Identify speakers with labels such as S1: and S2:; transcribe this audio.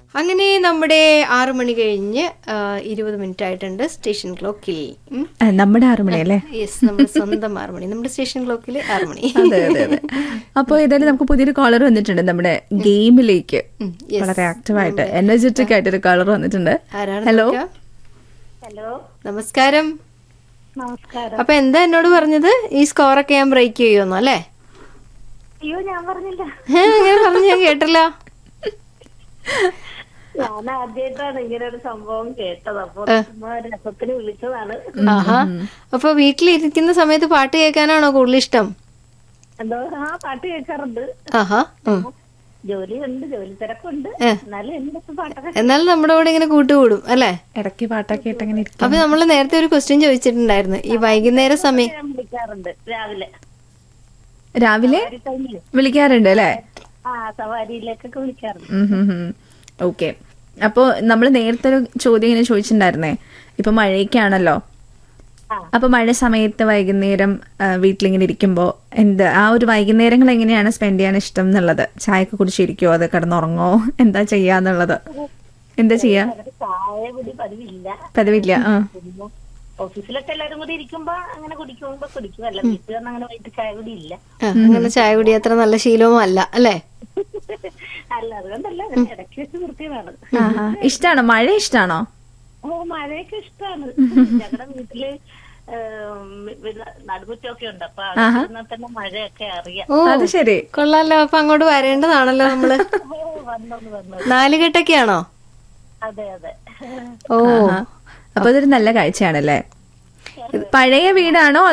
S1: അങ്ങനെ നമ്മുടെ ആറു മണി കഴിഞ്ഞ് ആ, ഇരുപത് മിനിറ്റ് ആയിട്ടുണ്ട് സ്റ്റേഷൻ ക്ലോക്കിൽ
S2: ആ, നമ്മുടെ ആറു മണി അല്ലേ
S1: യെസ് നമ്മുടെ സ്വന്തം ആറു മണി നമ്മുടെ സ്റ്റേഷൻ ക്ലോക്കിൽ ആറു മണി
S2: അതെ അതെ അതെ അപ്പൊ ഏതായാലും നമുക്ക് പുതിയൊരു കോളർ വന്നിട്ടുണ്ട് നമ്മുടെ ഗെയിമിലേക്ക്
S1: ഉം, yes.
S2: വളരെ ആക്റ്റീവായിട്ട് എനർജറ്റിക് ആയിട്ടൊരു കോളർ വന്നിട്ടുണ്ട്
S1: ആരാണ്
S2: ഹലോ
S1: നോക്കാം?
S3: ഹലോ
S1: നമസ്കാരം
S3: നമസ്കാരം
S1: അപ്പൊ എന്താ എന്നോട് പറഞ്ഞത് ഈ സ്കോറൊക്കെ ഞാൻ ബ്രേക്ക് ചെയ്യുമെന്നോ അല്ലേ
S3: അയ്യോ ഞാൻ പറഞ്ഞില്ല
S1: ഏ, അങ്ങനെ പറഞ്ഞു ഞാൻ കേട്ടല്ലോ
S3: ഞാൻ ആദ്യമായിട്ടാണ് ഇങ്ങനെ ഒരു സംഭവം കേട്ടത് അപ്പൊ ചുമ്മാ രസത്തിന് വിളിച്ചതാണ്
S1: ആഹാ അപ്പൊ വീട്ടിലിരിക്കുന്ന സമയത്ത് പാട്ട് കേൾക്കാനാണോ കൂടുതൽ ഇഷ്ടം
S3: എന്തോ ആ പാട്ട് കേൾക്കാറുണ്ട്
S1: ആഹാ ഉം.
S3: ജോലിയുണ്ട് ജോലി തിരക്കുണ്ട്
S1: ഏ.
S3: എന്നാലും എന്തൊക്കെ പാട്ടൊക്കെ
S1: എന്നാലും നമ്മുടെ കൂടെ ഇങ്ങനെ കൂട്ടുകൂടും അല്ലേ
S2: ഇടയ്ക്ക് പാട്ടൊക്കെ ഇട്ട് അങ്ങനെ ഇരിക്കും
S1: അപ്പൊ നമ്മൾ നേരത്തെ ഒരു ക്വസ്റ്റ്യൻ ചോദിച്ചിട്ടുണ്ടായിരുന്നു ഈ വൈകുന്നേര സമയം
S3: ഞാൻ വിളിക്കാറുണ്ട് രാവിലെ
S2: രാവിലെ
S3: സവാരി ടൈമില്
S2: വിളിക്കാറുണ്ട് അല്ലേ
S3: ആ സവാരിയിലേക്കൊക്കെ വിളിക്കാറുണ്ട്
S2: ഓക്കെ അപ്പോ നമ്മൾ നേരത്തെ ഒരു ചോദ്യം ഇങ്ങനെ ചോദിച്ചിട്ടുണ്ടായിരുന്നേ ഇപ്പൊ മഴയൊക്കെയാണല്ലോ
S3: ആ.
S2: അപ്പൊ മഴ സമയത്ത് വൈകുന്നേരം ആ, വീട്ടിലിങ്ങനെ ഇരിക്കുമ്പോ എന്ത് ആ ഒരു വൈകുന്നേരങ്ങൾ എങ്ങനെയാണ് സ്പെൻഡ് ചെയ്യാൻ ഇഷ്ടം എന്നുള്ളത് ചായയൊക്കെ കുടിച്ചിരിക്കുവോ അത് കിടന്നുറങ്ങോ എന്താ ചെയ്യാന്നുള്ളത് എന്താ ചെയ്യാ
S3: അവര് ചായ കുടി പതിവില്ല
S2: പതിവില്ല ആ
S3: പിന്നെ ഓഫീസിലൊക്കെ എല്ലാരും കൂടി ഇരിക്കുമ്പോ അങ്ങനെ കുടിക്കുമ്പോ കുടിക്കും അല്ല വീട്ടിൽ വന്ന് അങ്ങനെ വൈകിട്ട് ചായ കുടി ഇല്ല
S1: ആ, അങ്ങനെ ചായ കുടി അത്ര നല്ല ശീലവും അല്ല അല്ലേ
S3: അല്ല അതുകൊണ്ടല്ല അങ്ങനെ ഇടയ്ക്ക് വെച്ച് നിർത്തിയതാണ്
S2: ആഹാ. ഇഷ്ടാണോ മഴ ഇഷ്ടാണോ
S3: ഓ മഴയൊക്കെ ഇഷ്ടമാണ് ഞങ്ങളുടെ വീട്ടില് നടുമുറ്റമൊക്കെ ഉണ്ട് അപ്പൊ അവിടെ ഇരുന്നാ തന്നെ മഴയൊക്കെ അറിയാം
S1: ഓ
S2: അത് ശരി
S1: കൊള്ളാലോ അപ്പൊ അങ്ങോട്ട് വരേണ്ടതാണല്ലോ നമ്മള്
S3: ഓ വന്നോന്ന് വന്നു
S1: നാലുകെട്ടൊക്കെയാണോ
S3: അതെ അതെ
S1: ഓ
S2: ആഹാ. അപ്പൊ അതൊരു നല്ല കാഴ്ചയാണല്ലേ പഴയ വീടാണോ